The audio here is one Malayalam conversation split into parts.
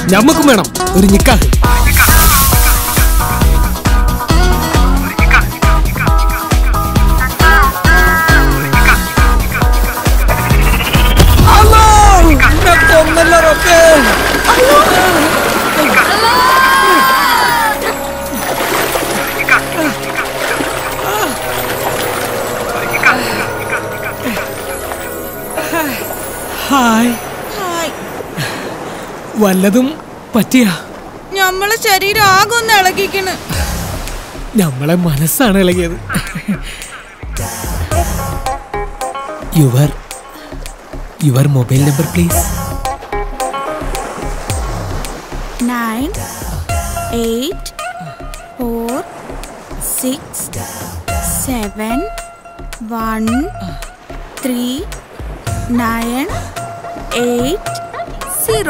ഞമ്മക്കും വേണം ഒരു നിക്കാഹ് ഹായ് ഹായ് വല്ലതും പറ്റിയ ഞമ്മളെ ശരീരം ആകെ ഒന്ന് ഇളകിക്കണ് നമ്മളെ മനസ്സാണ് ഇളകിയത് your your mobile number please nine eight four six seven one three nine eight zero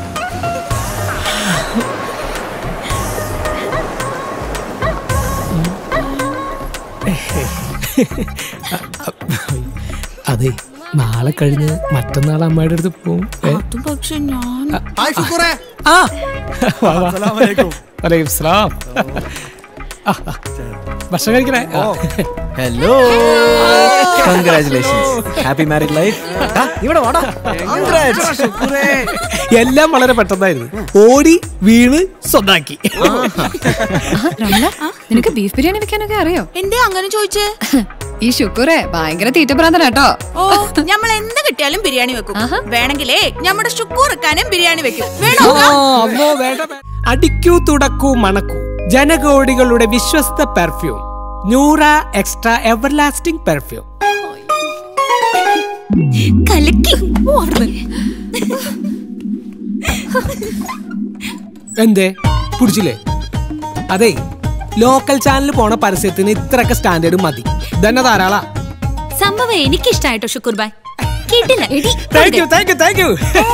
അതെ നാളെ കഴിഞ്ഞ് മറ്റന്നാൾ അമ്മയുടെ അടുത്ത് പോവും ഏ? അത് പക്ഷെ ഞാൻ ഹായ് ശുക്കൂറേ ആ വാ, വാ. അസ്സലാമലൈക്കും. വലൈക്കും സ്ലാം. ആ, ആ. ഭക്ഷണം കഴിക്കണേ ആ. Hello congratulations happy married life ഇവിടെ വാടാ എല്ലാം വളരെ പെട്ടെന്നായിരുന്നു ഓടി വീണ് സ്വന്താക്കി രമല നിനക്ക് ബീഫ് ബിരിയാണി വെക്കാനൊക്കെ അറിയോ എന്തേ അങ്ങനെ ചോദിച്ചേ ഈ ശുക്കൂറെ ഭയങ്കര തീറ്റപ്രാന്തനാട്ടോ ഓ നമ്മൾ എന്ത് കിട്ടിയാലും ബിരിയാണി വെക്കും വേണമെങ്കിലേ നമ്മുടെ ഷുക്കൂറക്കാനും ബിരിയാണി വെക്കും വേണോ ആ, അമ്മോ, വേണ്ട, വേ- അടിക്കൂ തുടക്കൂ മണക്കൂ ജനകോടികളുടെ വിശ്വസ്ത പെർഫ്യൂം ന്യൂറ എക്സ്ട്രാ എവർലാസ്റ്റിംഗ് പെർഫ്യൂം കലക്കി എന്തേ പിടിച്ചില്ലേ അതെ ലോക്കൽ ചാനൽ പോണ പരസ്യത്തിന് ഇത്രയൊക്കെ സ്റ്റാൻഡേർഡ് മതി ഇതന്നെ ധാരാളാ സംഭവം എനിക്കിഷ്ടായിട്ടോ ഷുക്കൂർ ബായ് കിട്ടില്ല thank you thank you thank you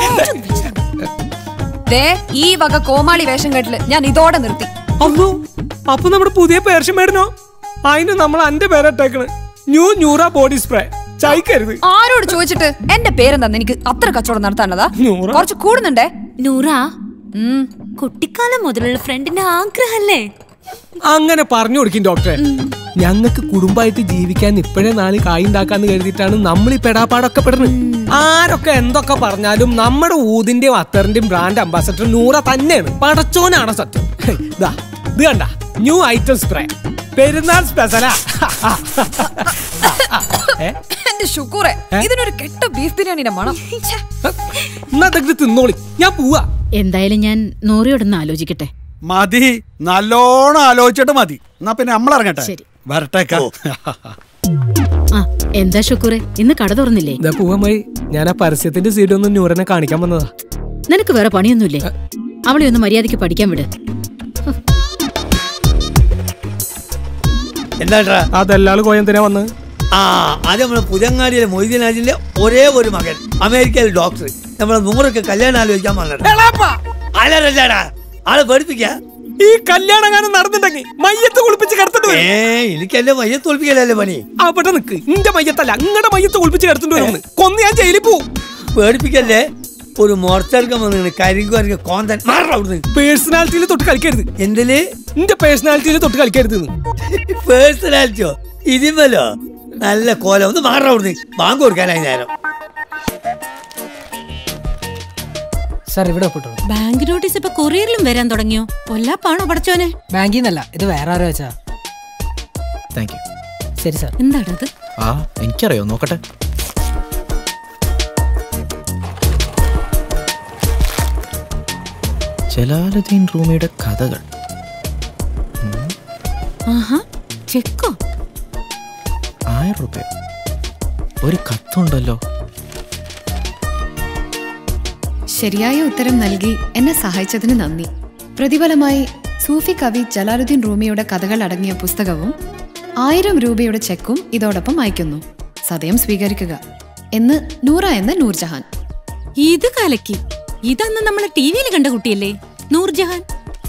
ദേ ഈ വക കോമാളി വേഷം കെട്ടില് ഞാൻ ഇതോടെ നിർത്തി അല്ലോ അപ്പൊ നമ്മുടെ പുതിയ പേർഷൻ മേടനോ അതിന് നമ്മൾ അന്റെ പേരിട്ടേക്കണ് ന്യൂ ന്യൂറ ബോഡി സ്പ്രേ ചായക്കരുത് ആരോട് ചോദിച്ചിട്ട് എന്റെ പേരെന്താ എനിക്ക് അത്ര കച്ചവടം നടത്താനതാ നൂറ. കുറച്ച് കൂടുന്നുണ്ടേ നൂറ ഉം. കുട്ടിക്കാലം മുതലുള്ള ഫ്രണ്ടിന്റെ ആഗ്രഹല്ലേ അങ്ങനെ പറഞ്ഞു കൊടുക്കും ഡോക്ടറെ ഞങ്ങൾക്ക് കുടുംബമായിട്ട് ജീവിക്കാൻ ഇപ്പോഴേ നാളെ കായ് ഉണ്ടാക്കാന്ന് കരുതിയിട്ടാണ് നമ്മൾ ഈ പെടാപ്പാടൊക്കെ പെടുന്നത് ആരൊക്കെ എന്തൊക്കെ പറഞ്ഞാലും നമ്മുടെ ഊതിന്റെയും അത്തറിന്റെയും ബ്രാൻഡ് അംബാസഡർ നൂറ തന്നെയാണ് പടച്ചോനാണ് സത്യം ദാ, ഇത് കണ്ട ന്യൂ ഐറ്റം സ്പ്രേ പെരുന്നാൾ സ്പെഷ്യലാ ഏ? എന്റെ ശുക്കൂറെ ഇതിനൊരു കെട്ട ബീഫ് ബിരിയാണിയുടെ മണം ഛെ. എന്നാ അതൊക്കെ തിന്നോളി ഞാൻ പോവാ എന്തായാലും ഞാൻ നോറിയോടൊന്ന് ആലോചിക്കട്ടെ മതി നല്ലോണം ആലോചിച്ചിട്ട് മതി എന്നാ പിന്നെ നമ്മൾ ഇറങ്ങട്ടെ ശരി. വരട്ടേക്കാ ആ എന്താ ഷുക്കൂറെ ഇന്ന് കട തുറന്നില്ലേ ഇതാ പോവാൻ വഴി ഞാൻ ആ പരസ്യത്തിന്റെ സീഡ് ഒന്ന് നൂറിനെ കാണിക്കാൻ വന്നതാ നിനക്ക് വേറെ പണിയൊന്നുമില്ലേ അവളെ ഒന്ന് മര്യാദയ്ക്ക് പഠിക്കാൻ വിട് എന്താ അതെല്ലാള് കോയന്തിനാ വന്ന് ആ അത് നമ്മുടെ പുതങ്ങാടിയിലെ മൊയ്തീനാജിന്റെ ഒരേ ഒരു മകൻ അമേരിക്കയിലെ ഡോക്ടർ നമ്മളെ നൂറൊക്കെ കല്യാണം ആലോചിക്കാൻ വന്നത് അല്ലല്ലടാ ആളെ പേടിപ്പിക്ക ഈ കല്യാണം കാലം നടന്നിട്ടുണ്ടെങ്കിൽ മയ്യത്ത് കുളിപ്പിച്ച് കിടത്തിട്ട് ഏ എനിക്ക് എന്റെ മയ്യെ തോൽപ്പിക്കലല്ലേ പണി അവിടെ നിക്ക് ഇന്റെ മയ്യത്തല്ല നിങ്ങളുടെ മയ്യത്ത് കുളിപ്പിച്ച് കിടത്തിട്ട് വരുന്നു കൊന്ന് ഞാൻ ജയിലിൽ പോവും പേടിപ്പിക്കല്ലേ ഒരു മോർച്ചർക്കം വന്നിങ്ങനെ കരിങ്കു കോന്തൻ മാറ അവിടുന്ന് പേഴ്സണാലിറ്റിയിൽ തൊട്ട് കളിക്കരുത് എന്തില് നിന്റെ പേഴ്സണാലിറ്റിയിൽ തൊട്ട് കളിക്കരുത് ന്ന്. പേഴ്സണാലിറ്റിയോ ഇതിമല്ലോ നല്ല കോലം ഒന്ന് മാറ അവിടുന്ന് ബാങ്ക് കൊടുക്കാനായി നേരം സാർ ഇവിടെ ഒപ്പിട്ടോ ബാങ്ക് നോട്ടീസ് ഇപ്പൊ കൊറിയറിലും വരാൻ തുടങ്ങിയോ കൊല്ലാപ്പാണോ പടച്ചോനെ ബാങ്കിൽ നിന്നല്ല ഇത് വേറെ ആരോ വെച്ചാ താങ്ക് യു ശരി സാർ എന്താടാ അത് ആ എനിക്കറിയോ നോക്കട്ടെ ജലാലുദ്ദീൻ റൂമിയുടെ കഥകൾ ആഹാ ചെക്കോ ആയിരം റുപ്യ ഒരു കത്തുണ്ടല്ലോ ശരിയായ ഉത്തരം നൽകി എന്നെ സഹായിച്ചതിന് നന്ദി പ്രതിഫലമായി സൂഫി കവി ജലാലുദ്ദീൻ റൂമിയുടെ കഥകൾ അടങ്ങിയ പുസ്തകവും ആയിരം രൂപയുടെ ചെക്കും ഇതോടൊപ്പം അയക്കുന്നു സദയം സ്വീകരിക്കുക എന്ന് നൂറ എന്ന നൂർജഹാൻ ഇത് കലക്കി ഇതന്ന് നമ്മളെ ടി വിയിൽ കണ്ട കുട്ടിയല്ലേ നൂർജഹാൻ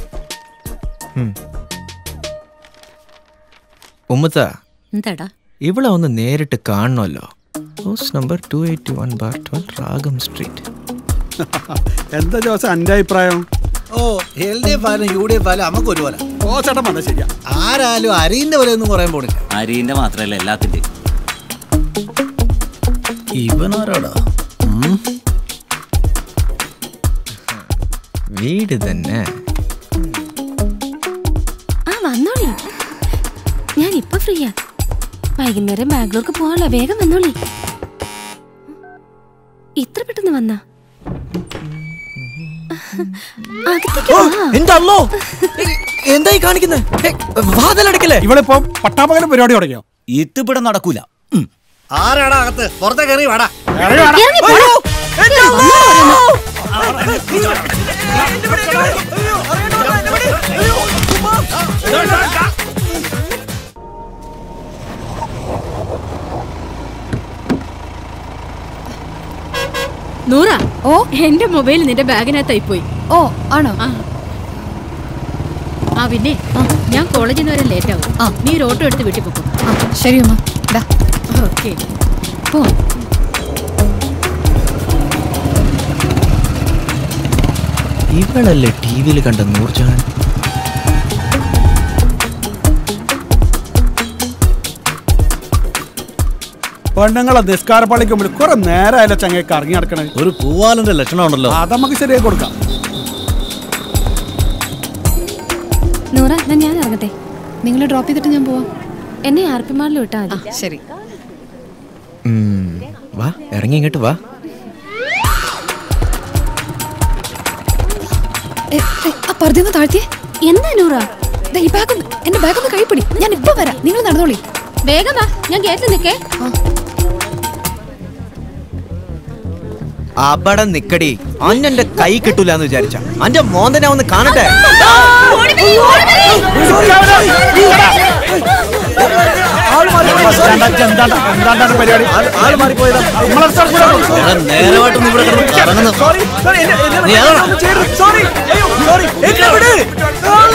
ഉമ്മത്ത എന്താടാ ഇവിടെ ഒന്ന് നേരിട്ട് കാണണമല്ലോ house number two eighty one bar twelve റാഗം സ്ട്രീറ്റ് എന്താ ജോസ് എന്റെ അഭിപ്രായം ഓ എൽ ഡി എഫ് ആയാലും യു ഡി എഫ് ആയാലും നമുക്ക് ഒരുപോലെ ഓ ചേട്ടൻ വന്ന ശരിയാ ആരാലും അരിന്റെ വില ഒന്നും പറയാൻ പോണില്ല അരിന്റെ മാത്രല്ല എല്ലാത്തിന്റെ ഇവനാരാടാ വീട് തന്നെ ആ വന്നോളി ഞാൻ ഇപ്പൊ ഫ്രീയാ വൈകുന്നേരം ബാംഗ്ലൂർക്ക് പോവാനുള്ള വേഗം വന്നോളി ഇത്ര പെട്ടെന്ന് വന്നാ അകത്തേക്ക് വാ. എന്റെ അമ്മോ എന്തായി കാണിക്കുന്നത് വാതിലടക്കല്ലേ ഇവളിപ്പോ പട്ടാപകരം പരിപാടി തുടങ്ങിയോ ഇത്തിപ്പിടം നടക്കൂല ആരാടാ അകത്ത് പുറത്തേക്ക് ഇറങ്ങി വാടാ ഇറങ്ങി പോടാ. നൂറ ഓ എന്റെ മൊബൈൽ നിന്റെ ബാഗിനകത്തായി പോയി ഓ ആണോ ആ പിന്നെ ഞാൻ കോളേജിൽ നിന്ന് വരെ ലേറ്റ് ആവും നീ ഒരു ഓട്ടോ എടുത്ത് വീട്ടിൽ പോകും ആ ശരി ഉമ്മ ദാ ഓക്കെ പോ ഇവളല്ലേ ടി വിയിൽ കണ്ട നൂർജഹാൻ പെണ്ണുങ്ങളെ നിസ്കാര പള്ളിക്ക് മുമ്പിൽ കുറെ നേരമായാലോ ചങ്ങയ്ക്ക് ഇറങ്ങി നടക്കണേ ഒരു പൂവാലിന്റെ ലക്ഷണം ഉണ്ടല്ലോ അത് നമുക്ക് ശരിയായി കൊടുക്കാം നൂറ എന്നാ ഞാൻ ഇറങ്ങട്ടെ നിങ്ങൾ ഡ്രോപ്പ് ചെയ്തിട്ട് ഞാൻ പോവാം എന്നെ ആർ പി മാളിൽ വിട്ടാ മതി ശരി ഉം, വാ ഇറങ്ങി ഇങ്ങോട്ട് വാ ഏ, ഏ, ആ പർദ്ദയൊന്ന് താഴ്ത്തിയേ എന്താ നൂറ ദാ ഈ ബാഗ് എന്റെ ബാഗ് ഒന്ന് കൈപ്പിടി ഞാൻ ഇപ്പൊ വരാം നിങ്ങൾ നടന്നോളി വേഗം വാ ഞാൻ ഗേറ്റിൽ നിൽക്കേ അവിടെ നിക്കടി അന്നെ കൈ കിട്ടൂലെന്ന് വിചാരിച്ച അന്റെ മോന്തനെ ഒന്ന് കാണട്ടെ എന്താണ് പരിപാടി ആള് മാറിപ്പോയതാ നമ്മളെ സ്ഥലത്ത് കൂടെ പോ. എടാ, നേരമായിട്ടൊന്നും ഇവിടെ കിടന്ന് കറങ്ങുന്നു നീ ആരാടാ? സോറി